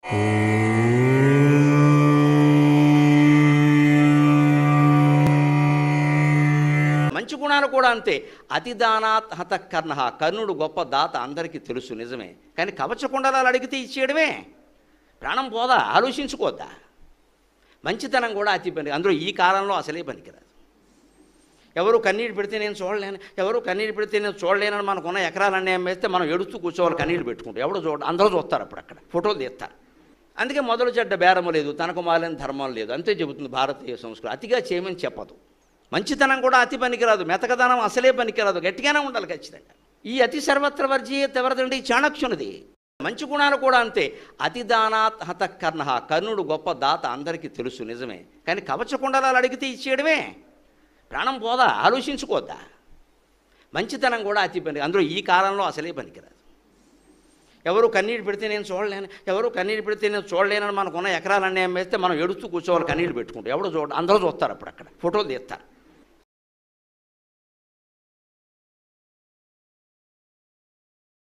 మంచి గుణాలు కూడా అంతే అతి దానాత్ హత కర్ణ కర్ణుడు గొప్ప దాత అందరికీ తెలుసు నిజమే కానీ కవచకుండలాలు అడిగితే ఇచ్చేయడమే ప్రాణం పోదా ఆలోచించుకోద్దా మంచితనం కూడా అతి పని అందులో ఈ కాలంలో అసలే పనికిరాదు ఎవరు కన్నీళ్ళు పెడితే నేను చూడలేను ఎవరు కన్నీళ్ళు పెడితే నేను చూడలేనని మనకున్న ఎకరాలన్నీ అమ్మేస్తే మనం ఎడుస్తూ కూర్చోవాలి కన్నీళ్ళు పెట్టుకుంటాం ఎవడు చూడ అందరూ చూస్తారు అప్పుడు అక్కడ ఫోటోలు తీస్తారు అందుకే మొదలు చెడ్డ బేరము లేదు తనకు మాలని ధర్మం లేదు అంతే చెబుతుంది భారతీయ సంస్కృతి అతిగా చేయమని చెప్పదు మంచితనం కూడా అతి పనికిరాదు మెతకదనం అసలే పనికిరాదు గట్టిగానే ఉండాలి ఖచ్చితంగా ఈ అతి సర్వత్ర వర్జీయత ఎవరిదండి ఈ చాణక్యునిది మంచి గుణాలు కూడా అంతే అతి దానాత్ హత కర్ణ కర్ణుడు గొప్ప దాత అందరికీ తెలుసు నిజమే కానీ కవచకుండలాలు అడిగితే ఇచ్చేయడమే ప్రాణం పోదా ఆలోచించుకోద్దా మంచితనం కూడా అతి పని అందులో ఈ కాలంలో అసలే పనికిరాదు ఎవరు కన్నీళ్ళు పెడితే నేను చూడలేను ఎవరు కన్నీళ్ళు పెడితే నేను చూడలేనని మనకున్న ఎకరాలన్నీ అమ్మేస్తే మనం ఎడుస్తూ కూర్చోవాలి కన్నీళ్ళు పెట్టుకుంటాం ఎవడు చూడ అందరూ చూస్తారు అప్పుడు అక్కడ ఫోటోలు తీస్తారు